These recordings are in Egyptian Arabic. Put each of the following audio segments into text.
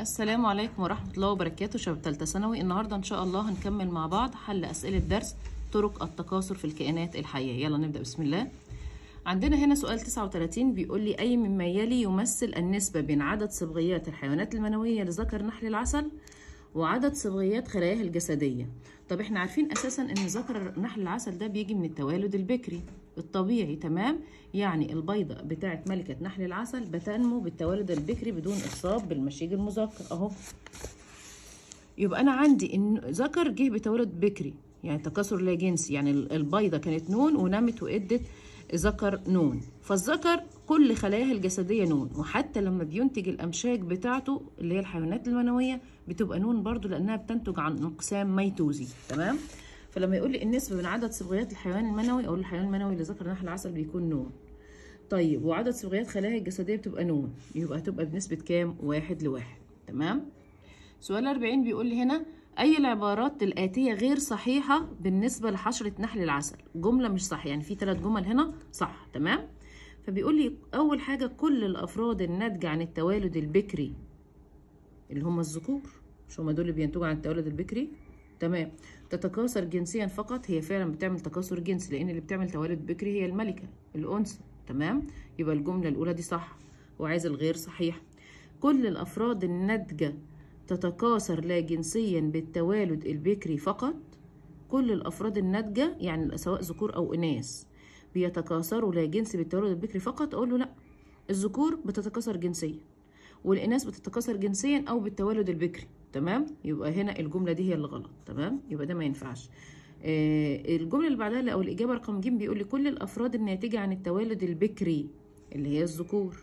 السلام عليكم ورحمة الله وبركاته شباب تالتة ثانوي النهاردة إن شاء الله هنكمل مع بعض حل أسئلة درس طرق التكاثر في الكائنات الحية يلا نبدأ بسم الله عندنا هنا سؤال 39 بيقول لي أي مما يلي يمثل النسبة بين عدد صبغيات الحيوانات المنوية لذكر نحل العسل وعدد صبغيات خلاياه الجسدية طب احنا عارفين أساسا إن ذكر نحل العسل ده بيجي من التوالد البكري الطبيعي تمام يعني البيضة بتاعة ملكة نحل العسل بتنمو بالتوالد البكري بدون إصاب بالمشيج المذكر أهو يبقى أنا عندي إن ذكر جه بتوالد بكري يعني تكاثر لا جنسي يعني البيضة كانت نون ونمت وإدت ذكر نون فالذكر كل خلاياه الجسدية نون وحتى لما بينتج الأمشاج بتاعته اللي هي الحيوانات المنوية بتبقى نون برضو لأنها بتنتج عن انقسام ميتوزي تمام فلما يقول لي النسبة بين عدد صبغيات الحيوان المنوي أو الحيوان المنوي اللي ذكر نحل العسل بيكون نون طيب وعدد صبغيات خلايا الجسدية بتبقى نون يبقى هتبقى بنسبة كام؟ واحد لواحد تمام؟ سؤال 40 بيقول لي هنا أي العبارات الآتية غير صحيحة بالنسبة لحشرة نحل العسل جملة مش صح يعني في ثلاث جمل هنا صح تمام؟ فبيقول لي أول حاجة كل الأفراد الناتجة عن التوالد البكري اللي هم الذكور مش هم دول اللي بينتجوا عن التوالد البكري تمام تتكاثر جنسيا فقط هي فعلا بتعمل تكاثر جنسي لان اللي بتعمل توالد بكري هي الملكه الانثى تمام يبقى الجمله الاولى دي صح وعايز الغير صحيح كل الافراد الناتجه تتكاثر لا جنسيا بالتوالد البكري فقط كل الافراد الناتجه يعني سواء ذكور او اناث بيتكاثروا لا جنسي بالتوالد البكري فقط اقول له لا الذكور بتتكاثر جنسيا والاناث بتتكاثر جنسيا او بالتوالد البكري تمام يبقى هنا الجمله دي هي اللي غلط تمام يبقى ده ما ينفعش آه الجمله اللي بعدها او الاجابه رقم ج بيقول لي كل الافراد الناتجه عن التوالد البكري اللي هي الذكور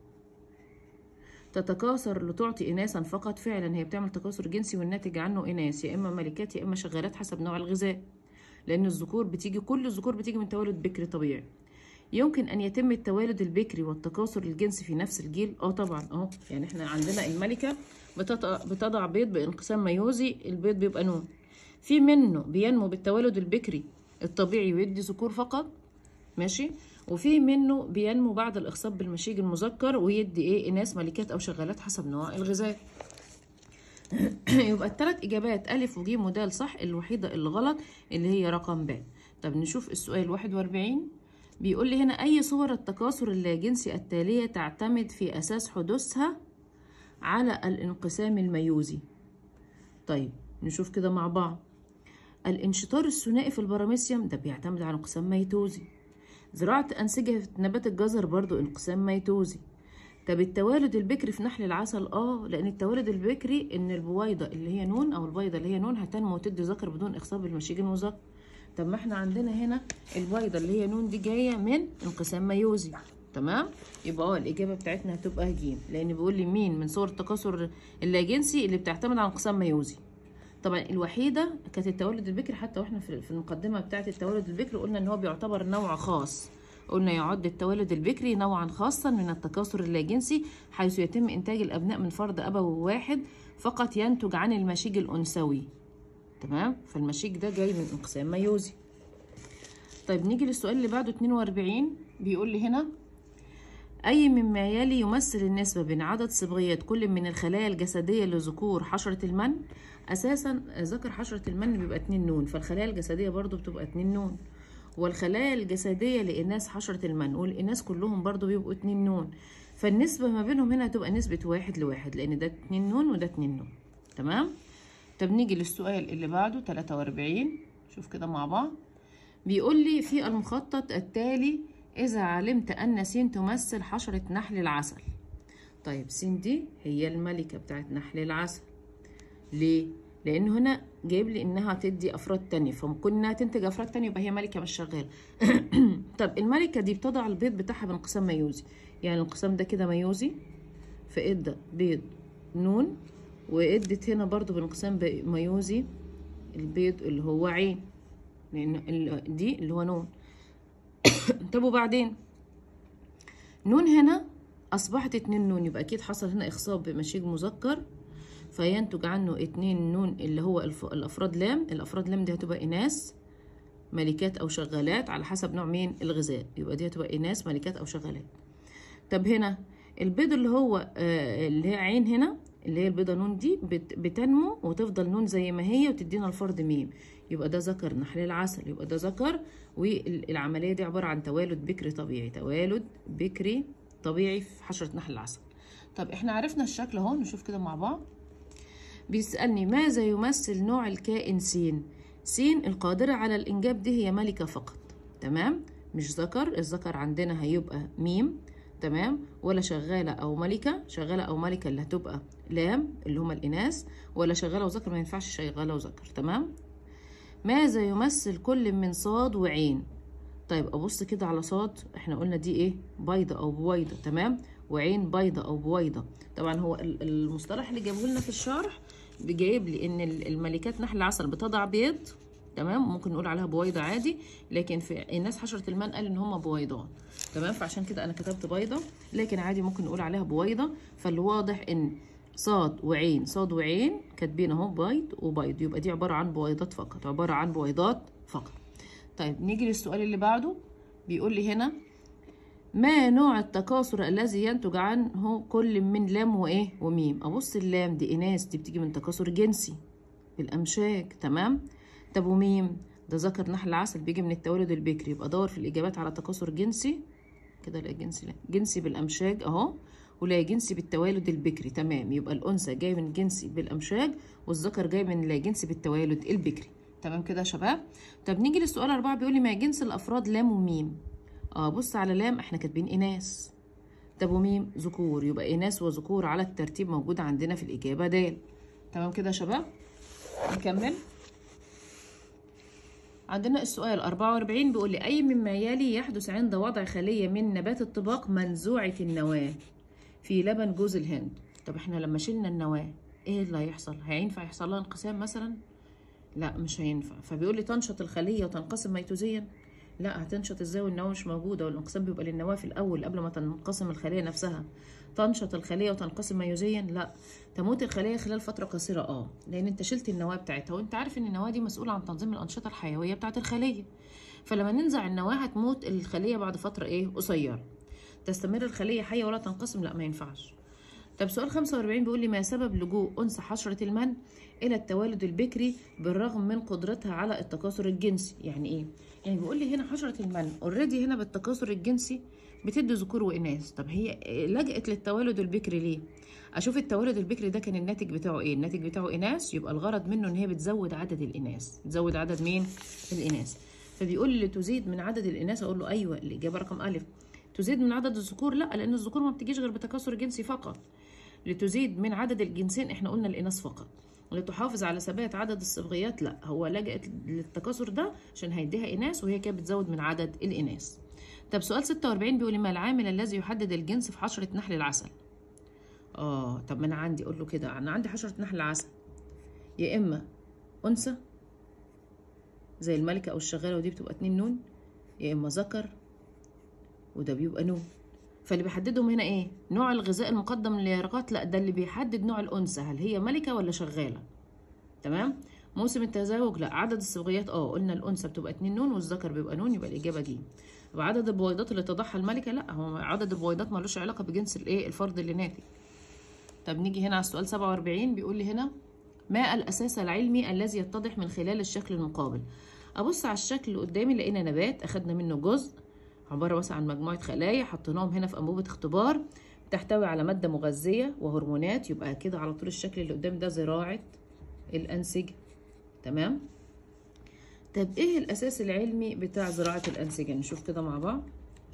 تتكاثر لتعطي اناثا فقط فعلا هي بتعمل تكاثر جنسي والناتج عنه اناث يا اما ملكات يا اما شغالات حسب نوع الغذاء لان الذكور بتيجي كل الذكور بتيجي من توالد بكري طبيعي يمكن ان يتم التوالد البكري والتكاثر الجنسي في نفس الجيل اه طبعا اهو يعني احنا عندنا الملكه بتضع بيض بانقسام ميوزي البيض بيبقى نون في منه بينمو بالتوالد البكري الطبيعي ويدي ذكور فقط ماشي وفي منه بينمو بعد الاخصاب بالمشيج المذكر ويدي ايه اناث ملكات او شغالات حسب نوع الغذاء يبقى الثلاث اجابات الف وج ودال صح الوحيده اللي غلط اللي هي رقم ب طب نشوف السؤال 41 بيقول لي هنا أي صور التكاثر اللاجنسي التالية تعتمد في أساس حدوثها على الانقسام الميوزي طيب نشوف كده مع بعض الانشطار الثنائي في البراميسيوم ده بيعتمد على انقسام ميتوزي زراعة أنسجة في نبات الجزر برضو انقسام ميتوزي طب التوالد البكري في نحل العسل اه لان التوالد البكري ان البويضه اللي هي نون او البيضه اللي هي نون هتنمو وتدي ذكر بدون اخصاب بالمشيج المذكر طب ما احنا عندنا هنا البيضه اللي هي نون دي جايه من انقسام ميوزي تمام يبقى اه الاجابه بتاعتنا هتبقى ج لان بيقول لي مين من صور التكاثر اللاجنسي اللي بتعتمد على انقسام ميوزي طبعا الوحيده كانت التولد البكري حتى واحنا في المقدمه بتاعه التولد البكري قلنا ان هو بيعتبر نوع خاص قلنا يعد التولد البكري نوعا خاصا من التكاثر اللاجنسي حيث يتم انتاج الابناء من فرد ابوي واحد فقط ينتج عن المشيج الانثوي تمام فالمشيج ده جاي من انقسام ميوزي طيب نيجي للسؤال اللي بعده 42 بيقول لي هنا أي مما يلي يمثل النسبة بين عدد صبغيات كل من الخلايا الجسدية لذكور حشرة المن أساسا ذكر حشرة المن بيبقى 2 نون فالخلايا الجسدية برضو بتبقى 2 نون والخلايا الجسدية لإناث حشرة المن والإناث كلهم برضو بيبقوا 2 نون فالنسبة ما بينهم هنا هتبقى نسبة واحد لواحد لأن ده 2 نون وده 2 نون تمام طب نيجي للسؤال اللي بعده 43 شوف كده مع بعض بيقول لي في المخطط التالي إذا علمت أن س تمثل حشرة نحل العسل طيب س دي هي الملكة بتاعت نحل العسل ليه؟ لأن هنا جايب لي إنها تدي أفراد تانية فممكن إنها تنتج أفراد تانية يبقى هي ملكة مش شغالة طب الملكة دي بتضع البيض بتاعها بانقسام ميوزي يعني الانقسام ده كده ميوزي فإدى بيض نون وادت هنا برضو بانقسام ميوزي البيض اللي هو عين لان دي اللي هو نون طب وبعدين نون هنا اصبحت اتنين نون يبقى اكيد حصل هنا اخصاب بمشيج مذكر فينتج عنه اتنين نون اللي هو الافراد لام الافراد لام دي هتبقى اناث ملكات او شغالات على حسب نوع مين الغذاء يبقى دي هتبقى اناث ملكات او شغالات طب هنا البيض اللي هو آه اللي هي عين هنا اللي هي البيضة نون دي بت... بتنمو وتفضل نون زي ما هي وتدينا الفرد ميم يبقى ده ذكر نحل العسل يبقى ده ذكر والعملية دي عبارة عن توالد بكري طبيعي توالد بكري طبيعي في حشرة نحل العسل طب احنا عرفنا الشكل اهو نشوف كده مع بعض بيسألني ماذا يمثل نوع الكائن سين سين القادرة على الإنجاب دي هي ملكة فقط تمام مش ذكر الذكر عندنا هيبقى ميم تمام ولا شغالة أو ملكة شغالة أو ملكة اللي هتبقى لام اللي هما الإناث ولا شغالة وذكر ما ينفعش شغالة وذكر تمام ماذا يمثل كل من صاد وعين طيب أبص كده على صاد احنا قلنا دي ايه بيضة أو بويضة تمام وعين بيضة أو بويضة طبعا هو المصطلح اللي جابه لنا في الشرح جايب لي ان الملكات نحل العسل بتضع بيض تمام ممكن نقول عليها بويضه عادي لكن في الناس حشره المان قال ان هم بويضات تمام فعشان كده انا كتبت بيضه لكن عادي ممكن نقول عليها بويضه فاللي واضح ان صاد وعين صاد وعين كاتبين اهو بيض وبيض يبقى دي عباره عن بويضات فقط عباره عن بويضات فقط طيب نيجي للسؤال اللي بعده بيقول لي هنا ما نوع التكاثر الذي ينتج عنه كل من لام وايه وميم ابص اللام دي اناث دي بتيجي من تكاثر جنسي بالامشاج تمام طب وميم ده ذكر نحل العسل بيجي من التولد البكري يبقى دور في الاجابات على تكاثر جنسي كده لا جنسي لا جنسي بالامشاج اهو ولا جنسي بالتوالد البكري تمام يبقى الانثى جاي من جنسي بالامشاج والذكر جاي من لا جنسي بالتوالد البكري تمام كده يا شباب طب نيجي للسؤال أربعة بيقول لي ما جنس الافراد لام وميم اه بص على لام احنا كاتبين اناث طب وميم ذكور يبقى اناث وذكور على الترتيب موجود عندنا في الاجابه د تمام كده يا شباب نكمل عندنا السؤال 44 بيقول لي أي مما يلي يحدث عند وضع خلية من نبات الطباق منزوعة النواة في لبن جوز الهند طب احنا لما شلنا النواة ايه اللي هيحصل هينفع يحصل لها انقسام مثلا لا مش هينفع فبيقول لي تنشط الخلية وتنقسم ميتوزيا لا هتنشط ازاي والنواه مش موجوده والانقسام بيبقى للنواه في الاول قبل ما تنقسم الخليه نفسها تنشط الخليه وتنقسم ميوزيا لا تموت الخليه خلال فتره قصيره اه لان انت شلت النواه بتاعتها وانت عارف ان النواه دي مسؤوله عن تنظيم الانشطه الحيويه بتاعه الخليه فلما ننزع النواه هتموت الخليه بعد فتره ايه قصيره تستمر الخليه حيه ولا تنقسم لا ما ينفعش طب سؤال 45 بيقول لي ما سبب لجوء انثى حشره المن الى التوالد البكري بالرغم من قدرتها على التكاثر الجنسي يعني ايه يعني بيقول لي هنا حشره المن اوريدي هنا بالتكاثر الجنسي بتدي ذكور واناث طب هي لجأت للتوالد البكري ليه اشوف التوالد البكري ده كان الناتج بتاعه ايه الناتج بتاعه اناث يبقى الغرض منه ان هي بتزود عدد الاناث تزود عدد مين الاناث فبيقول لي تزيد من عدد الاناث اقول له ايوه الاجابه رقم الف تزيد من عدد الذكور لا لان الذكور ما بتجيش غير بتكاثر جنسي فقط لتزيد من عدد الجنسين احنا قلنا الاناث فقط لتحافظ على ثبات عدد الصبغيات لا هو لجأت للتكاثر ده عشان هيديها اناث وهي كانت بتزود من عدد الاناث طب سؤال 46 بيقول ما العامل الذي يحدد الجنس في حشرة نحل العسل اه طب ما انا عندي اقول له كده انا عندي حشرة نحل العسل يا اما انثى زي الملكة او الشغالة ودي بتبقى اتنين نون يا اما ذكر وده بيبقى نون فاللي بيحددهم هنا ايه نوع الغذاء المقدم لليرقات لا ده اللي بيحدد نوع الانثى هل هي ملكه ولا شغاله تمام موسم التزاوج لا عدد الصبغيات اه قلنا الانثى بتبقى اتنين نون والذكر بيبقى نون يبقى الاجابه دي وعدد البويضات اللي تضعها الملكه لا هو عدد البويضات ملوش علاقه بجنس الايه الفرد اللي ناتج طب نيجي هنا على السؤال 47 بيقول لي هنا ما الاساس العلمي الذي يتضح من خلال الشكل المقابل ابص على الشكل اللي قدامي لقينا نبات اخدنا منه جزء عبارة مثلا عن مجموعة خلايا حطيناهم هنا في أنبوبة اختبار تحتوي على مادة مغذية وهرمونات يبقى كده على طول الشكل اللي قدام ده زراعة الأنسجة تمام طب ايه الأساس العلمي بتاع زراعة الأنسجة نشوف كده مع بعض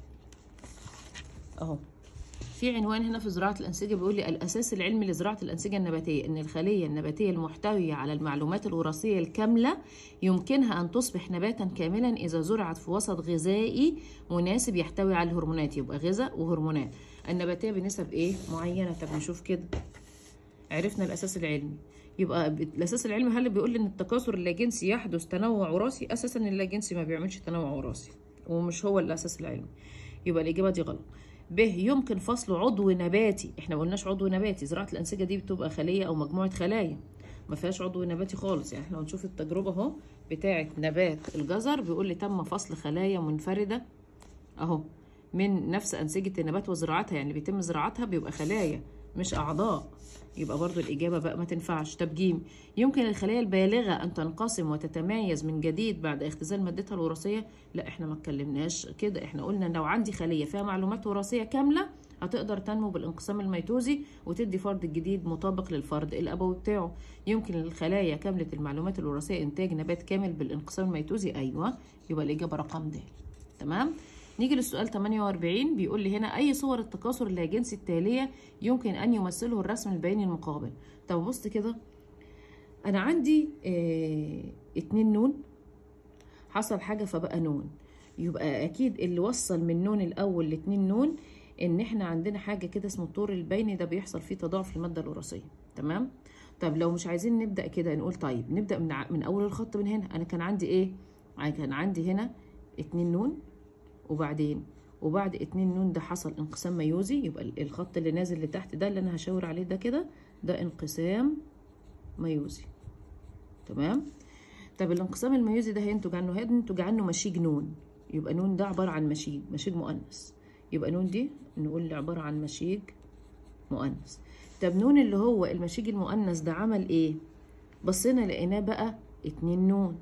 اهو في عنوان هنا في زراعة الأنسجة بيقول لي الأساس العلمي لزراعة الأنسجة النباتية إن الخلية النباتية المحتوية على المعلومات الوراثية الكاملة يمكنها أن تصبح نباتا كاملا إذا زرعت في وسط غذائي مناسب يحتوي على الهرمونات يبقى غذاء وهرمونات النباتية بنسب إيه معينة طب نشوف كده عرفنا الأساس العلمي يبقى الأساس العلمي هل بيقول لي إن التكاثر اللاجنسي يحدث تنوع وراثي أساسا اللاجنسي ما بيعملش تنوع وراثي ومش هو الأساس العلمي يبقى الإجابة دي غلط ب يمكن فصل عضو نباتي احنا ما قلناش عضو نباتي زراعه الانسجه دي بتبقى خليه او مجموعه خلايا ما فيهاش عضو نباتي خالص يعني احنا هنشوف التجربه اهو بتاعه نبات الجزر بيقول لي تم فصل خلايا منفرده اهو من نفس انسجه النبات وزراعتها يعني بيتم زراعتها بيبقى خلايا مش اعضاء يبقى برضو الإجابة بقى ما تنفعش طب جيم يمكن الخلايا البالغة أن تنقسم وتتميز من جديد بعد اختزال مادتها الوراثية لا احنا ما اتكلمناش كده احنا قلنا لو عندي خلية فيها معلومات وراثية كاملة هتقدر تنمو بالانقسام الميتوزي وتدي فرد جديد مطابق للفرد الأبوي بتاعه يمكن للخلايا كاملة المعلومات الوراثية إنتاج نبات كامل بالانقسام الميتوزي أيوة يبقى الإجابة رقم د تمام نيجي للسؤال 48 بيقول لي هنا أي صور التكاثر اللاجنسي التالية يمكن أن يمثله الرسم البياني المقابل طب بص كده أنا عندي اه اتنين نون حصل حاجة فبقى نون يبقى أكيد اللي وصل من نون الأول لاتنين نون إن إحنا عندنا حاجة كده اسمه الطور البيني ده بيحصل فيه تضاعف المادة الوراثية تمام طب لو مش عايزين نبدأ كده نقول طيب نبدأ من, من أول الخط من هنا أنا كان عندي إيه؟ كان عندي هنا اتنين نون وبعدين وبعد اتنين نون ده حصل انقسام ميوزي يبقى الخط اللي نازل لتحت ده اللي انا هشاور عليه ده كده ده انقسام ميوزي تمام طب الانقسام الميوزي ده هينتج عنه هينتج عنه مشيج نون يبقى نون ده عبارة عن مشيج مشيج مؤنث يبقى نون دي نقول عبارة عن مشيج مؤنث طب نون اللي هو المشيج المؤنث ده عمل ايه بصينا لقيناه بقى اتنين نون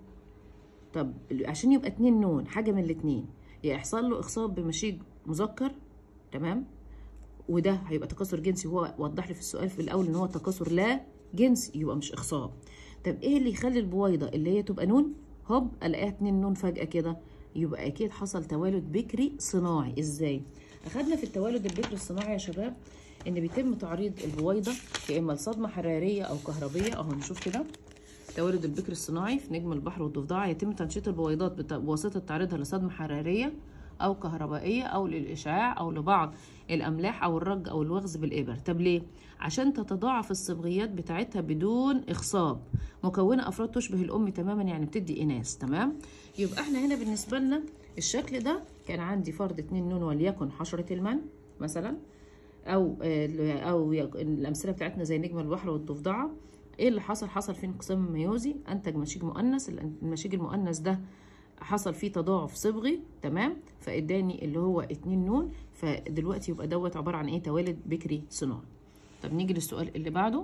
طب عشان يبقى اتنين نون حاجة من الاتنين يا يحصل له اخصاب بمشيج مذكر تمام وده هيبقى تكاثر جنسي هو وضح لي في السؤال في الاول ان هو تكاثر لا جنسي يبقى مش اخصاب طب ايه اللي يخلي البويضه اللي هي تبقى نون هوب الاقيها اتنين نون فجاه كده يبقى اكيد حصل توالد بكري صناعي ازاي اخدنا في التوالد البكري الصناعي يا شباب ان بيتم تعريض البويضه يا اما لصدمه حراريه او كهربيه اهو نشوف كده التوالد البكري الصناعي في نجم البحر والضفدعة يتم تنشيط البويضات بواسطة تعريضها لصدمة حرارية أو كهربائية أو للإشعاع أو لبعض الأملاح أو الرج أو الوغز بالإبر طب ليه؟ عشان تتضاعف الصبغيات بتاعتها بدون إخصاب مكونة أفراد تشبه الأم تماما يعني بتدي إناث تمام؟ يبقى احنا هنا بالنسبة لنا الشكل ده كان عندي فرد اتنين نون وليكن حشرة المن مثلا أو أو الأمثلة بتاعتنا زي نجم البحر والضفدعة ايه اللي حصل حصل فيه انقسام ميوزي انتج مشيج مؤنث المشيج المؤنث ده حصل فيه تضاعف صبغي تمام فاداني اللي هو اتنين نون فدلوقتي يبقى دوت عباره عن ايه توالد بكري صناعي طب نيجي للسؤال اللي بعده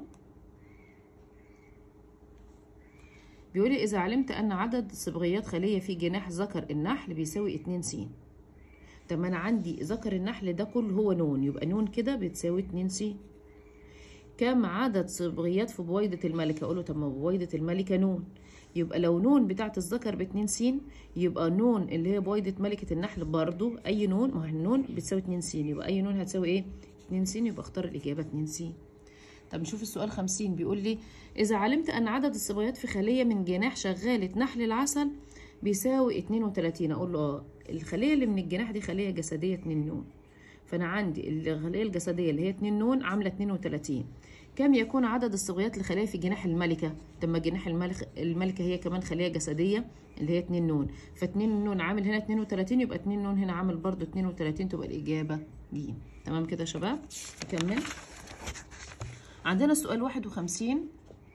بيقول لي اذا علمت ان عدد صبغيات خليه في جناح ذكر النحل بيساوي اتنين س طب انا عندي ذكر النحل ده كله هو نون يبقى نون كده بتساوي اتنين س كم عدد صبغيات في بويضة الملكة أقوله طب ما بويضة الملكة نون يبقى لو نون بتاعت الذكر باتنين س يبقى نون اللي هي بويضة ملكة النحل برضو أي نون ما هي النون بتساوي اتنين س يبقى أي نون هتساوي إيه؟ اتنين س يبقى اختار الإجابة اتنين س طب نشوف السؤال خمسين بيقول لي إذا علمت أن عدد الصبغيات في خلية من جناح شغالة نحل العسل بيساوي اتنين وتلاتين أقول له اه الخلية اللي من الجناح دي خلية جسدية اتنين نون فأنا عندي الخلية الجسدية اللي هي اتنين نون عاملة اتنين وتلاتين كم يكون عدد الصبغيات لخلايا في جناح الملكة لما جناح الملك الملكة هي كمان خلية جسدية اللي هي 2 نون ف2 نون عامل هنا 32 يبقى 2 نون هنا عامل برضو 32 تبقى الإجابة ج تمام كده يا شباب نكمل عندنا السؤال 51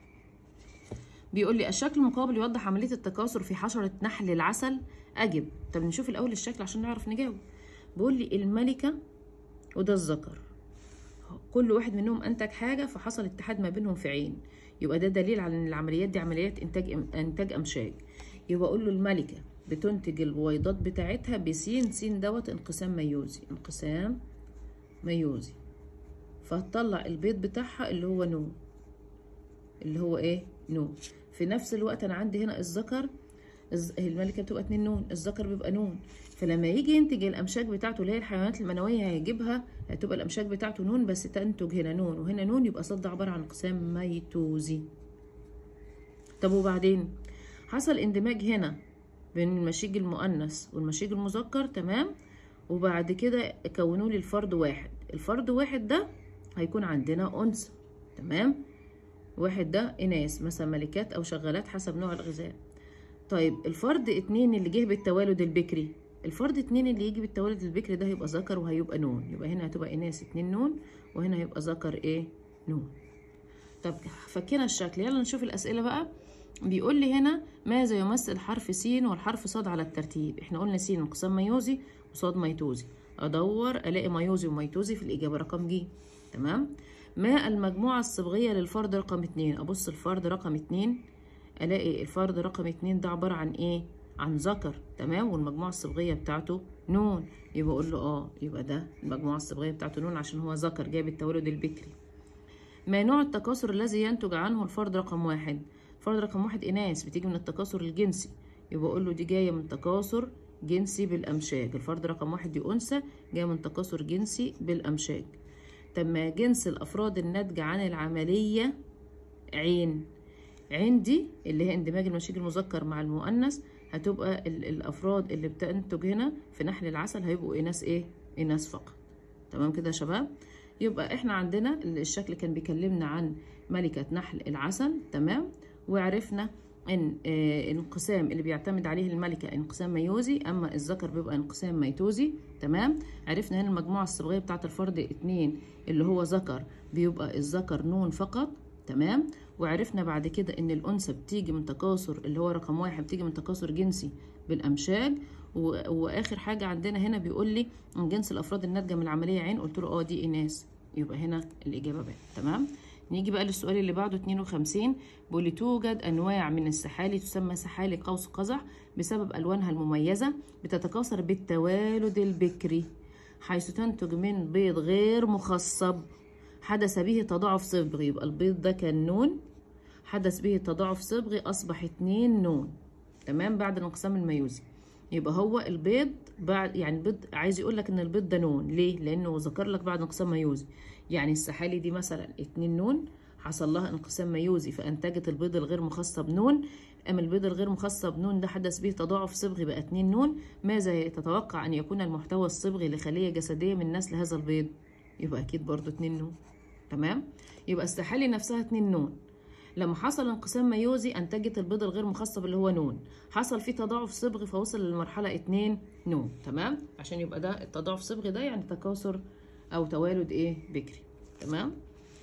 بيقول لي الشكل المقابل يوضح عملية التكاثر في حشرة نحل العسل أجب طب نشوف الأول الشكل عشان نعرف نجاوب بيقول لي الملكة وده الذكر كل واحد منهم انتج حاجه فحصل اتحاد ما بينهم في عين يبقى ده دليل على ان العمليات دي عمليات انتاج انتاج امشاج يبقى اقول له الملكه بتنتج البويضات بتاعتها بسين سين دوت انقسام ميوزي انقسام ميوزي فهتطلع البيض بتاعها اللي هو نو اللي هو ايه نو في نفس الوقت انا عندي هنا الذكر الملكه بتبقى اتنين نون الذكر بيبقى نون فلما يجي ينتج الامشاج بتاعته اللي هي الحيوانات المنويه هيجيبها هتبقى الامشاج بتاعته نون بس تنتج هنا نون وهنا نون يبقى صد عباره عن انقسام ميتوزي طب وبعدين حصل اندماج هنا بين المشيج المؤنث والمشيج المذكر تمام وبعد كده كونوا لي الفرد واحد الفرد واحد ده هيكون عندنا انثى تمام واحد ده اناث مثلا ملكات او شغالات حسب نوع الغذاء طيب الفرد اتنين اللي جه بالتوالد البكري الفرد اتنين اللي يجي بالتوالد البكري ده هيبقى ذكر وهيبقى نون يبقى هنا هتبقى اناث اتنين نون وهنا هيبقى ذكر ايه نون طب فكينا الشكل يلا نشوف الاسئله بقى بيقول لي هنا ماذا يمثل حرف س والحرف ص على الترتيب احنا قلنا س انقسام ميوزي وصاد ميتوزي ادور الاقي ميوزي وميتوزي في الاجابه رقم ج تمام ما المجموعة الصبغية للفرد رقم اتنين أبص الفرد رقم اتنين ألاقي الفرد رقم اتنين ده عبارة عن إيه؟ عن ذكر تمام والمجموعة الصبغية بتاعته نون يبقى أقول له آه يبقى ده المجموعة الصبغية بتاعته نون عشان هو ذكر جايب التولد البكري ما نوع التكاثر الذي ينتج عنه الفرد رقم واحد فرد رقم واحد إناث بتيجي من التكاثر الجنسي يبقى أقول له دي جاية من تكاثر جنسي بالأمشاج الفرد رقم واحد دي أنثى جاية من تكاثر جنسي بالأمشاج طب ما جنس الأفراد الناتجة عن العملية عين عين دي اللي هي اندماج المشيج المذكر مع المؤنث هتبقى ال- الأفراد اللي بتنتج هنا في نحل العسل هيبقوا إناث إيه؟ إناث فقط تمام كده يا شباب؟ يبقى احنا عندنا الشكل كان بيكلمنا عن ملكة نحل العسل تمام وعرفنا ان آه، الانقسام اللي بيعتمد عليه الملكة انقسام ميوزي اما الذكر بيبقى انقسام ميتوزي تمام عرفنا هنا المجموعة الصبغية بتاعة الفرد اتنين اللي هو ذكر بيبقى الذكر نون فقط تمام وعرفنا بعد كده ان الانثى بتيجي من تكاثر اللي هو رقم واحد بتيجي من تكاثر جنسي بالامشاج و... واخر حاجه عندنا هنا بيقول لي ان جنس الافراد الناتجه من العمليه عين قلت له اه دي اناث يبقى هنا الاجابه ب تمام نيجي بقى للسؤال اللي بعده 52 بيقول لي توجد انواع من السحالي تسمى سحالي قوس قزح بسبب الوانها المميزه بتتكاثر بالتوالد البكري حيث تنتج من بيض غير مخصب حدث به تضاعف صبغي يبقى البيض ده كان نون حدث به تضاعف صبغي أصبح اتنين نون تمام بعد الانقسام الميوزي يبقى هو البيض بعد يعني البيض عايز يقول لك ان البيض ده نون ليه لانه ذكر لك بعد انقسام ميوزي يعني السحالي دي مثلا اتنين نون حصل لها انقسام ميوزي فانتجت البيض الغير مخصب نون اما البيض الغير مخصب نون ده حدث به تضاعف صبغي بقى اتنين نون ماذا تتوقع ان يكون المحتوى الصبغي لخليه جسديه من نسل هذا البيض يبقى اكيد برضو اتنين نون تمام يبقى السحالي نفسها اتنين نون لما حصل انقسام ميوزي انتجت البيض الغير مخصب اللي هو نون حصل فيه تضاعف صبغي فوصل للمرحله اتنين نون تمام عشان يبقى ده التضاعف الصبغي ده يعني تكاثر او توالد ايه بكري تمام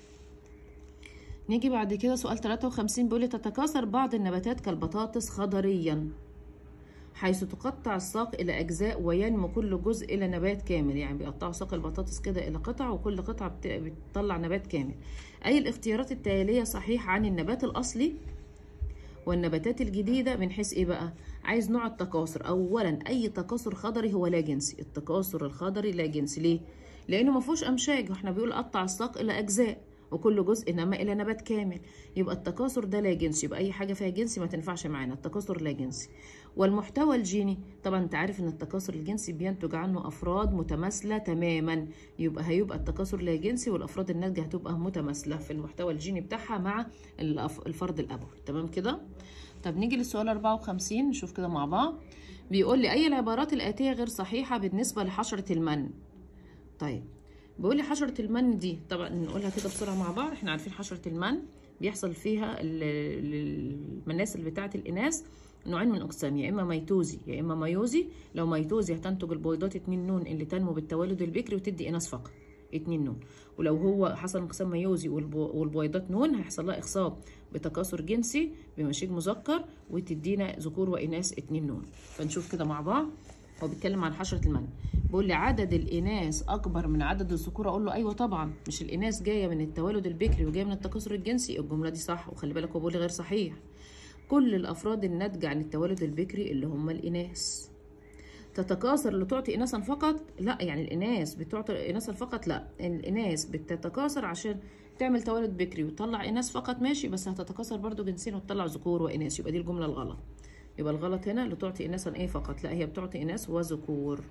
نيجي بعد كده سؤال 53 بيقول لي تتكاثر بعض النباتات كالبطاطس خضريا حيث تقطع الساق إلى أجزاء وينمو كل جزء إلى نبات كامل يعني بيقطعوا ساق البطاطس كده إلى قطع وكل قطعة بت- بتطلع نبات كامل أي الاختيارات التالية صحيحة عن النبات الأصلي والنباتات الجديدة من حيث إيه بقى؟ عايز نوع التكاثر أولا أي تكاثر خضري هو لا جنسي التكاثر الخضري لا جنسي ليه؟ لأنه ما فيهوش أمشاج واحنا بيقول قطع الساق إلى أجزاء وكل جزء نما إلى نبات كامل يبقى التكاثر ده لا جنسي يبقى أي حاجة فيها جنسي ما تنفعش معانا التكاثر لا جنسي والمحتوى الجيني طبعا انت عارف ان التكاثر الجنسي بينتج عنه افراد متماثله تماما يبقى هيبقى التكاثر لا جنسي والافراد الناتجه هتبقى متماثله في المحتوى الجيني بتاعها مع الأف- الفرد الابوي تمام كده طب نيجي للسؤال 54 نشوف كده مع بعض بيقول لي اي العبارات الاتيه غير صحيحه بالنسبه لحشره المن طيب بيقول لي حشره المن دي طبعا نقولها كده بسرعه مع بعض احنا عارفين حشره المن بيحصل فيها ال- ال- المناسل بتاعه الاناث نوعين من الاقسام يا اما ميتوزي يا اما ميوزي لو ميتوزي هتنتج البويضات 2 نون اللي تنمو بالتوالد البكري وتدي اناث فقط 2 نون ولو هو حصل انقسام ميوزي والبو- والبويضات نون هيحصل لها اخصاب بتكاثر جنسي بمشيج مذكر وتدينا ذكور واناث 2 نون فنشوف كده مع بعض هو بيتكلم عن حشره المن بيقول لي عدد الاناث اكبر من عدد الذكور اقول له ايوه طبعا مش الاناث جايه من التوالد البكري وجايه من التكاثر الجنسي الجمله دي صح وخلي بالك هو بيقول لي غير صحيح كل الافراد الناتجه عن التوالد البكري اللي هم الاناث تتكاثر لتعطي اناثا فقط لا يعني الاناث بتعطي اناثا فقط لا الاناث بتتكاثر عشان تعمل توالد بكري وتطلع اناث فقط ماشي بس هتتكاثر برضو جنسين وتطلع ذكور واناث يبقى دي الجمله الغلط يبقى الغلط هنا لتعطي اناثا ايه فقط لا هي بتعطي اناث وذكور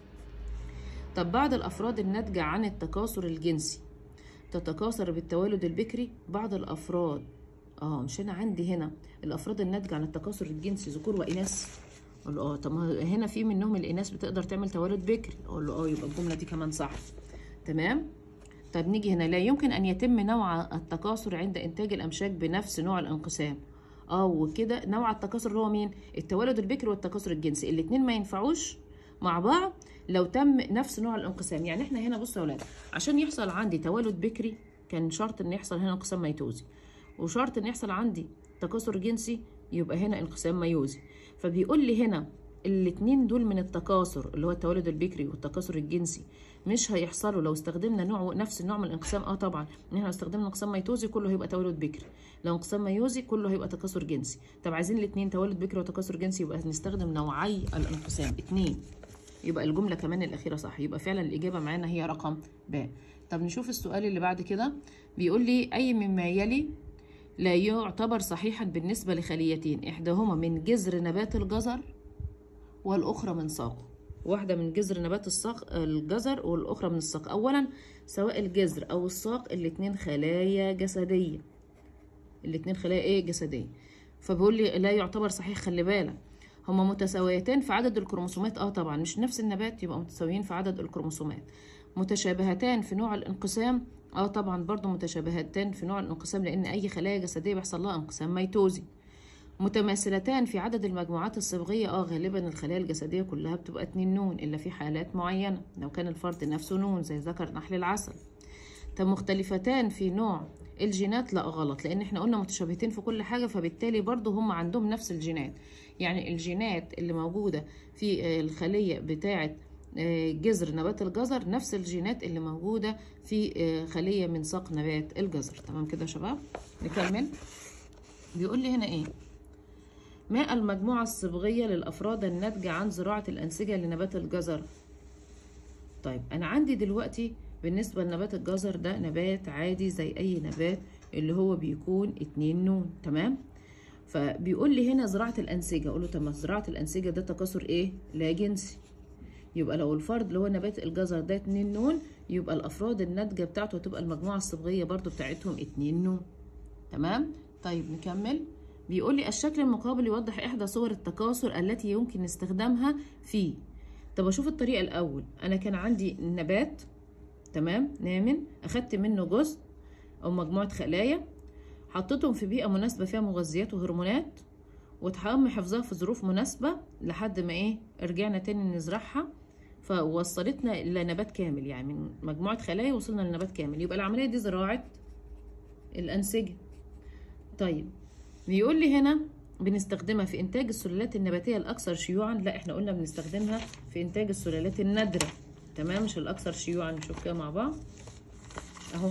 طب بعض الافراد الناتجه عن التكاثر الجنسي تتكاثر بالتوالد البكري بعض الافراد اه مش انا عندي هنا الافراد الناتجه عن التكاثر الجنسي ذكور واناث اقول له اه طب ما هنا في منهم الاناث بتقدر تعمل توالد بكري اقول له اه يبقى الجمله دي كمان صح تمام طب نيجي هنا لا يمكن ان يتم نوع التكاثر عند انتاج الامشاج بنفس نوع الانقسام اه وكده نوع التكاثر اللي هو مين التوالد البكري والتكاثر الجنسي الاثنين ما ينفعوش مع بعض لو تم نفس نوع الانقسام يعني احنا هنا بصوا يا اولاد عشان يحصل عندي توالد بكري كان شرط ان يحصل هنا انقسام ميتوزي وشرط ان يحصل عندي تكاثر جنسي يبقى هنا انقسام ميوزي فبيقول لي هنا الاتنين دول من التكاثر اللي هو التولد البكري والتكاثر الجنسي مش هيحصلوا لو استخدمنا نوع نفس النوع من الانقسام اه طبعا ان احنا لو استخدمنا انقسام ميتوزي كله هيبقى تولد بكري لو انقسام ميوزي كله هيبقى تكاثر جنسي طب عايزين الاتنين تولد بكري وتكاثر جنسي يبقى نستخدم نوعي الانقسام اتنين يبقى الجمله كمان الاخيره صح يبقى فعلا الاجابه معانا هي رقم ب طب نشوف السؤال اللي بعد كده بيقول لي اي مما يلي لا يعتبر صحيحا بالنسبه لخليتين احداهما من جذر نبات الجزر والاخرى من ساقه واحدة من جذر نبات الساق الجزر والأخرى من الساق أولا سواء الجذر أو الساق الاتنين خلايا جسدية الاتنين خلايا ايه جسدية فبيقول لي لا يعتبر صحيح خلي بالك هما متساويتان في عدد الكروموسومات اه طبعا مش نفس النبات يبقى متساويين في عدد الكروموسومات متشابهتان في نوع الانقسام اه طبعا برضو متشابهتان في نوع الانقسام لان اي خلايا جسديه بيحصل لها انقسام ميتوزي متماثلتان في عدد المجموعات الصبغيه اه غالبا الخلايا الجسديه كلها بتبقى اتنين نون الا في حالات معينه لو كان الفرد نفسه نون زي ذكر نحل العسل طب مختلفتان في نوع الجينات لا غلط لان احنا قلنا متشابهتين في كل حاجه فبالتالي برضو هم عندهم نفس الجينات يعني الجينات اللي موجوده في الخليه بتاعه جذر نبات الجزر نفس الجينات اللي موجوده في خليه من ساق نبات الجزر تمام كده يا شباب نكمل بيقول لي هنا ايه ما المجموعة الصبغية للأفراد الناتجة عن زراعة الأنسجة لنبات الجزر طيب أنا عندي دلوقتي بالنسبة لنبات الجزر ده نبات عادي زي أي نبات اللي هو بيكون اتنين نون تمام فبيقول لي هنا زراعة الأنسجة أقول له طب ما زراعة الأنسجة ده تكاثر إيه لا جنسي يبقى لو الفرد اللي هو نبات الجزر ده اتنين نون يبقى الأفراد الناتجة بتاعته تبقى المجموعة الصبغية برضو بتاعتهم اتنين نون تمام طيب نكمل بيقول لي الشكل المقابل يوضح إحدى صور التكاثر التي يمكن استخدامها فيه طب أشوف الطريقة الأول أنا كان عندي نبات تمام نامن أخدت منه جزء أو مجموعة خلايا حطيتهم في بيئة مناسبة فيها مغذيات وهرمونات وتم حفظها في ظروف مناسبة لحد ما إيه رجعنا تاني نزرعها فوصلتنا إلى نبات كامل يعني من مجموعة خلايا وصلنا لنبات كامل يبقى العملية دي زراعة الأنسجة طيب بيقول لي هنا بنستخدمها في إنتاج السلالات النباتية الأكثر شيوعا لا إحنا قلنا بنستخدمها في إنتاج السلالات النادرة تمام مش الأكثر شيوعا نشوف كده مع بعض أهو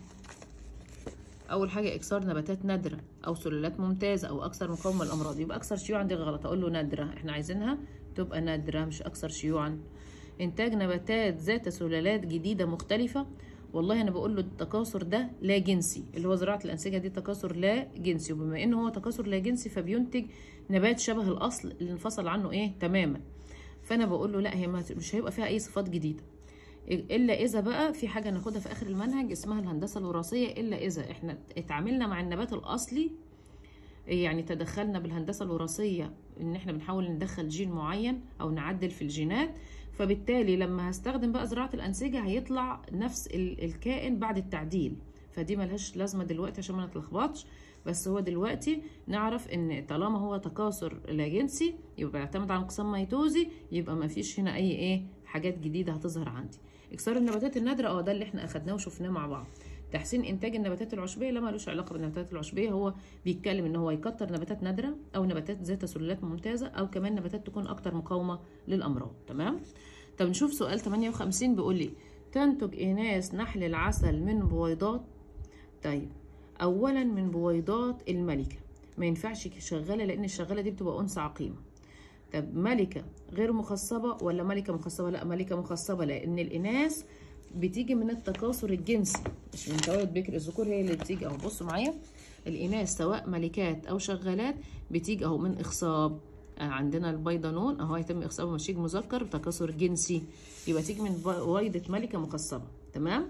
أول حاجة إكثار نباتات نادرة أو سلالات ممتازة أو أكثر مقاومة للأمراض يبقى أكثر شيوعا دي غلط أقول له نادرة إحنا عايزينها تبقى نادرة مش أكثر شيوعا إنتاج نباتات ذات سلالات جديدة مختلفة والله انا بقول له التكاثر ده لا جنسي اللي هو زراعه الانسجه دي تكاثر لا جنسي وبما انه هو تكاثر لا جنسي فبينتج نبات شبه الاصل اللي انفصل عنه ايه تماما فانا بقول له لا هي مش هيبقى فيها اي صفات جديده الا اذا بقى في حاجه ناخدها في اخر المنهج اسمها الهندسه الوراثيه الا اذا احنا اتعاملنا مع النبات الاصلي يعني تدخلنا بالهندسه الوراثيه ان احنا بنحاول ندخل جين معين او نعدل في الجينات فبالتالي لما هستخدم بقى زراعه الانسجه هيطلع نفس الكائن بعد التعديل فدي ملهاش لازمه دلوقتي عشان ما نتلخبطش بس هو دلوقتي نعرف ان طالما هو تكاثر لا جنسي يبقى بيعتمد على انقسام ميتوزي يبقى ما فيش هنا اي ايه حاجات جديده هتظهر عندي اكسار النباتات النادره اه ده اللي احنا اخدناه وشفناه مع بعض تحسين انتاج النباتات العشبيه لا ملوش علاقه بالنباتات العشبيه هو بيتكلم ان هو يكتر نباتات نادره او نباتات ذات سلالات ممتازه او كمان نباتات تكون اكتر مقاومه للامراض تمام طب نشوف سؤال 58 بيقول لي تنتج اناث نحل العسل من بويضات طيب اولا من بويضات الملكه ما ينفعش شغاله لان الشغاله دي بتبقى انثى عقيمه طب ملكه غير مخصبه ولا ملكه مخصبه لا ملكه مخصبه لان الاناث بتيجي من التكاثر الجنسي مش من تولد بكر الذكور هي اللي بتيجي اهو بصوا معايا الاناث سواء ملكات او شغالات بتيجي اهو من اخصاب عندنا البيضانون اهو يتم اخصابه مشيج مذكر بتكاثر جنسي يبقى تيجي من بويضه ملكه مخصبه تمام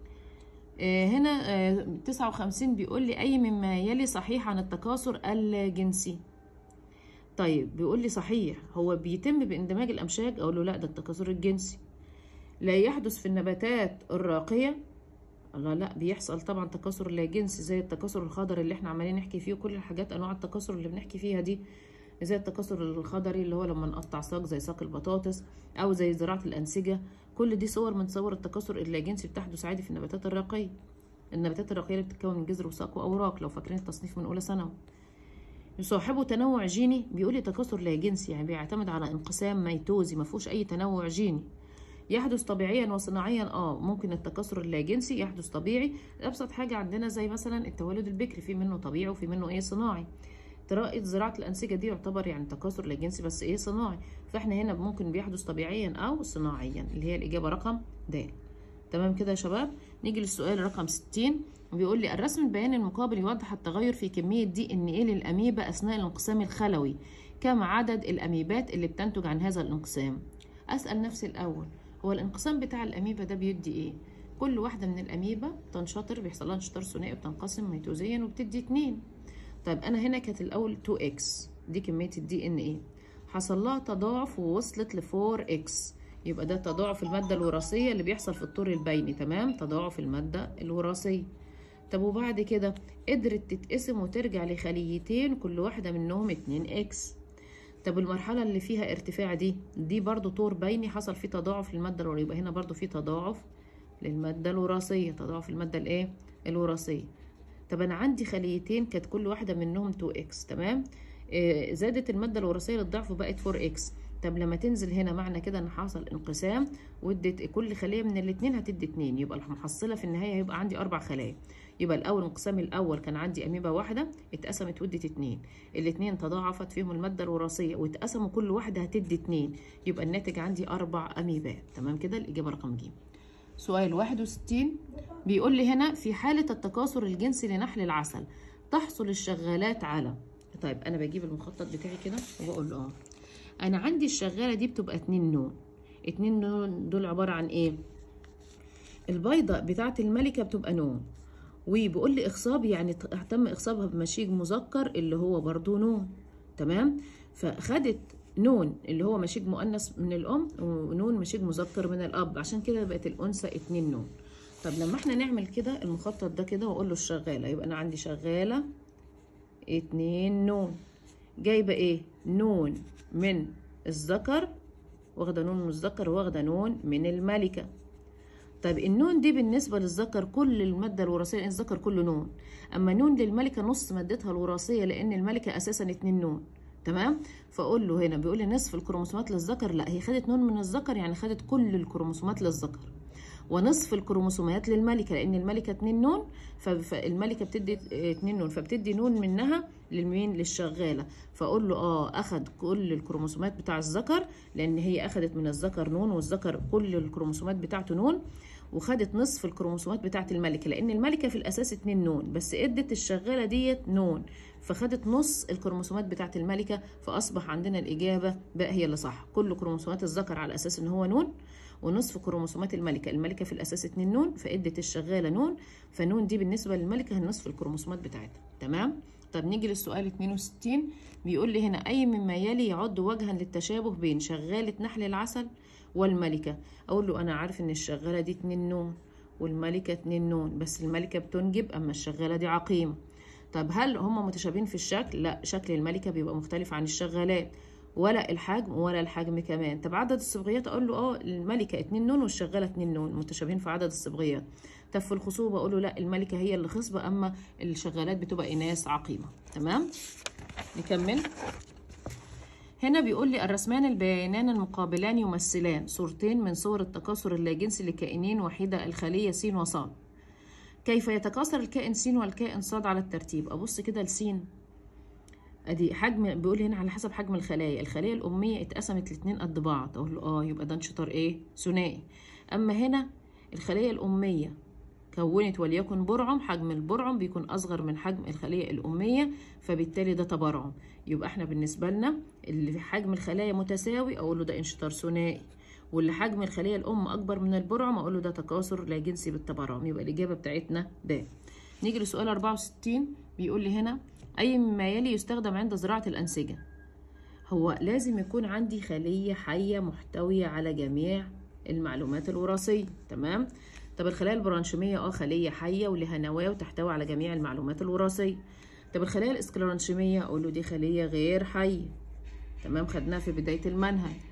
آه هنا آه 59 بيقول لي اي مما يلي صحيح عن التكاثر الجنسي طيب بيقول لي صحيح هو بيتم باندماج الامشاج اقول له لا ده التكاثر الجنسي لا يحدث في النباتات الراقيه الله لا بيحصل طبعا تكاثر لا جنسي زي التكاثر الخضري اللي احنا عمالين نحكي فيه كل الحاجات انواع التكاثر اللي بنحكي فيها دي زي التكاثر الخضري اللي هو لما نقطع ساق زي ساق البطاطس او زي زراعه الانسجه كل دي صور من صور التكاثر اللاجنسي بتحدث عادي في النباتات الراقيه النباتات الراقيه اللي بتتكون من جذر وساق واوراق لو فاكرين التصنيف من اولى ثانوي يصاحبه تنوع جيني بيقول لي تكاثر لا جنسي يعني بيعتمد على انقسام ميتوزي ما فيهوش اي تنوع جيني يحدث طبيعيا وصناعيا اه ممكن التكاثر اللاجنسي يحدث طبيعي ابسط حاجه عندنا زي مثلا التولد البكري في منه طبيعي وفي منه ايه صناعي طريقه زراعه الانسجه دي يعتبر يعني تكاثر لاجنسي بس ايه صناعي فاحنا هنا ممكن بيحدث طبيعيا او صناعيا اللي هي الاجابه رقم د تمام كده يا شباب نيجي للسؤال رقم 60 بيقول لي الرسم البياني المقابل يوضح التغير في كميه دي ان ايه للاميبا اثناء الانقسام الخلوي كم عدد الاميبات اللي بتنتج عن هذا الانقسام اسال نفسي الاول هو الانقسام بتاع الاميبا ده بيدي ايه كل واحده من الاميبا تنشطر بيحصل لها انشطار ثنائي وبتنقسم ميتوزيا وبتدي 2 طيب انا هنا كانت الاول 2 x دي كميه الدي ان ايه حصل لها تضاعف ووصلت ل 4 x يبقى ده تضاعف الماده الوراثيه اللي بيحصل في الطور البيني تمام تضاعف الماده الوراثيه طب وبعد كده قدرت تتقسم وترجع لخليتين كل واحده منهم 2 x طب المرحله اللي فيها ارتفاع دي دي برضو طور بيني حصل فيه تضاعف للماده الوراثيه يبقى هنا برضو في تضاعف للماده الوراثيه تضاعف الماده الايه الوراثيه طب انا عندي خليتين كانت كل واحده منهم 2x تمام آه زادت الماده الوراثيه للضعف وبقت 4x طب لما تنزل هنا معنى كده ان حصل انقسام وادت كل خليه من الاثنين هتدي 2 يبقى المحصله في النهايه هيبقى عندي اربع خلايا يبقى الاول انقسام الاول كان عندي اميبا واحده اتقسمت وادت 2 الاثنين تضاعفت فيهم الماده الوراثيه واتقسموا كل واحده هتدي 2 يبقى الناتج عندي اربع اميبات تمام كده الاجابه رقم ج سؤال 61 بيقول لي هنا في حالة التكاثر الجنسي لنحل العسل تحصل الشغالات على طيب أنا بجيب المخطط بتاعي كده وبقول له اه أنا عندي الشغالة دي بتبقى اتنين نون اتنين نون دول عبارة عن إيه؟ البيضة بتاعة الملكة بتبقى نون وبيقول لي إخصاب يعني تم إخصابها بمشيج مذكر اللي هو برضو نون تمام؟ فخدت نون اللي هو مشيج مؤنث من الأم ونون مشيج مذكر من الأب عشان كده بقت الأنثى اتنين نون طب لما احنا نعمل كده المخطط ده كده واقول له الشغاله يبقى انا عندي شغاله اتنين نون جايبه ايه نون من الذكر واخده نون من الذكر واخده نون من الملكه طيب النون دي بالنسبه للذكر كل الماده الوراثيه لان الذكر كله نون اما نون للملكه نص مادتها الوراثيه لان الملكه اساسا اتنين نون تمام فاقول له هنا بيقول لي نصف الكروموسومات للذكر لا هي خدت نون من الذكر يعني خدت كل الكروموسومات للذكر ونصف الكروموسومات للملكه لان الملكه 2 نون فالملكه بتدي 2 نون فبتدي نون منها للمين للشغاله فاقول له اه اخد كل الكروموسومات بتاع الذكر لان هي اخدت من الذكر نون والذكر كل الكروموسومات بتاعته نون وخدت نصف الكروموسومات بتاعه الملكه لان الملكه في الاساس 2 نون بس ادت الشغاله ديت نون فخدت نص الكروموسومات بتاعه الملكه فاصبح عندنا الاجابه بقى هي اللي صح كل كروموسومات الذكر على اساس ان هو نون ونصف كروموسومات الملكه الملكه في الاساس 2 نون فادت الشغاله نون فنون دي بالنسبه للملكه نصف الكروموسومات بتاعتها تمام طب نيجي للسؤال 62 بيقول لي هنا اي مما يلي يعد وجها للتشابه بين شغاله نحل العسل والملكه اقول له انا عارف ان الشغاله دي 2 نون والملكه 2 نون بس الملكه بتنجب اما الشغاله دي عقيمه طب هل هم متشابهين في الشكل لا شكل الملكه بيبقى مختلف عن الشغالات ولا الحجم ولا الحجم كمان طب عدد الصبغيات اقول له اه الملكه 2 نون والشغاله 2 نون متشابهين في عدد الصبغيات طب في الخصوبه اقول له لا الملكه هي اللي خصبه اما الشغالات بتبقى اناث عقيمه تمام نكمل هنا بيقول لي الرسمان البيانان المقابلان يمثلان صورتين من صور التكاثر اللاجنسي لكائنين وحيدة الخلية س وص كيف يتكاثر الكائن س والكائن ص على الترتيب أبص كده لسين ادي حجم بيقول هنا على حسب حجم الخلايا الخليه الاميه اتقسمت لاتنين قد بعض اقول له اه يبقى ده انشطار ايه ثنائي اما هنا الخليه الاميه كونت وليكن برعم حجم البرعم بيكون اصغر من حجم الخليه الاميه فبالتالي ده تبرعم يبقى احنا بالنسبه لنا اللي حجم الخلايا متساوي اقول له ده انشطار ثنائي واللي حجم الخليه الام اكبر من البرعم اقول له ده تكاثر لا جنسي بالتبرعم يبقى الاجابه بتاعتنا ده نيجي لسؤال 64 بيقول لي هنا أي مما يلي يستخدم عند زراعة الأنسجة هو لازم يكون عندي خلية حية محتوية على جميع المعلومات الوراثية تمام طب الخلايا البرانشيمية اه خلية حية ولها نواة وتحتوي على جميع المعلومات الوراثية طب الخلايا الاسكلرانشيمية اقول له دي خلية غير حية تمام خدناها في بداية المنهج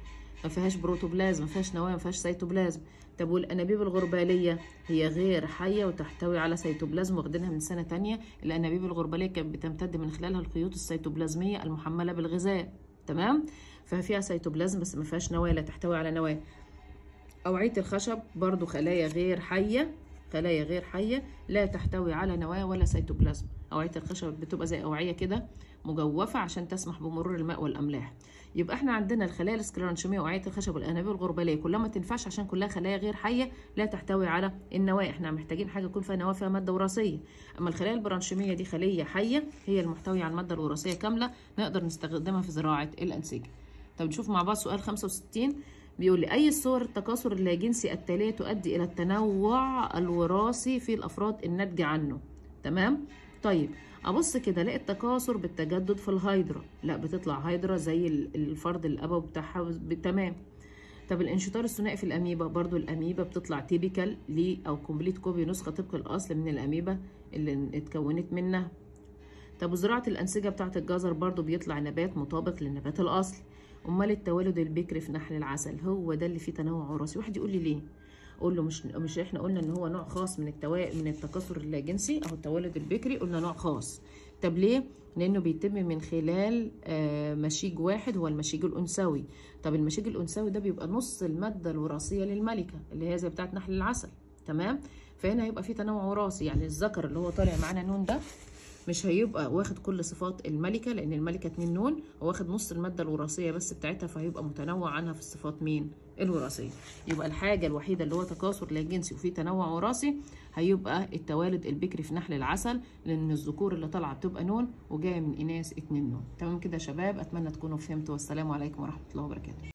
ما فيهاش بروتوبلازم ما فيهاش نواه ما فيهاش سيتوبلازم طب والانابيب الغرباليه هي غير حيه وتحتوي على سيتوبلازم واخدينها من سنه تانية الانابيب الغرباليه كانت بتمتد من خلالها الخيوط السيتوبلازميه المحمله بالغذاء تمام ففيها سيتوبلازم بس ما فيهاش نواه لا تحتوي على نواه أوعية الخشب برضو خلايا غير حية خلايا غير حية لا تحتوي على نواة ولا سيتوبلازم أوعية الخشب بتبقى زي أوعية كده مجوفة عشان تسمح بمرور الماء والأملاح يبقى احنا عندنا الخلايا السكليرانشيمية وأوعية الخشب والأنابيب الغربالية كلها ما تنفعش عشان كلها خلايا غير حية لا تحتوي على النواة احنا محتاجين حاجة يكون فيها نواة فيها مادة وراثية أما الخلايا البرانشيمية دي خلية حية هي المحتوية على المادة الوراثية كاملة نقدر نستخدمها في زراعة الأنسجة طب نشوف مع بعض سؤال 65 بيقول لي أي صور التكاثر اللاجنسي التالية تؤدي إلى التنوع الوراثي في الأفراد الناتجة عنه تمام؟ طيب أبص كده ألاقي التكاثر بالتجدد في الهيدرا لا بتطلع هيدرا زي الفرد الأبوي بتاعها تمام طب الانشطار الثنائي في الأميبا برضو الأميبا بتطلع تيبيكال لي أو كومبليت كوبي نسخة طبق الأصل من الأميبا اللي اتكونت منها طب وزراعة الأنسجة بتاعة الجزر برضو بيطلع نبات مطابق للنبات الأصلي امال التوالد البكري في نحل العسل هو ده اللي فيه تنوع وراثي واحد يقول لي ليه اقول له مش مش احنا قلنا ان هو نوع خاص من التوا... من التكاثر اللاجنسي او التوالد البكري قلنا نوع خاص طب ليه لانه بيتم من خلال آه مشيج واحد هو المشيج الانثوي طب المشيج الانثوي ده بيبقى نص الماده الوراثيه للملكه اللي هي زي بتاعه نحل العسل تمام فهنا هيبقى في تنوع وراثي يعني الذكر اللي هو طالع معانا نون ده مش هيبقى واخد كل صفات الملكه لان الملكه اتنين نون هو واخد نص الماده الوراثيه بس بتاعتها فهيبقى متنوع عنها في الصفات مين الوراثيه يبقى الحاجه الوحيده اللي هو تكاثر لا جنسي وفيه تنوع وراثي هيبقى التوالد البكري في نحل العسل لان الذكور اللي طالعه بتبقى نون وجايه من اناث اتنين نون تمام كده يا شباب اتمنى تكونوا فهمتوا والسلام عليكم ورحمه الله وبركاته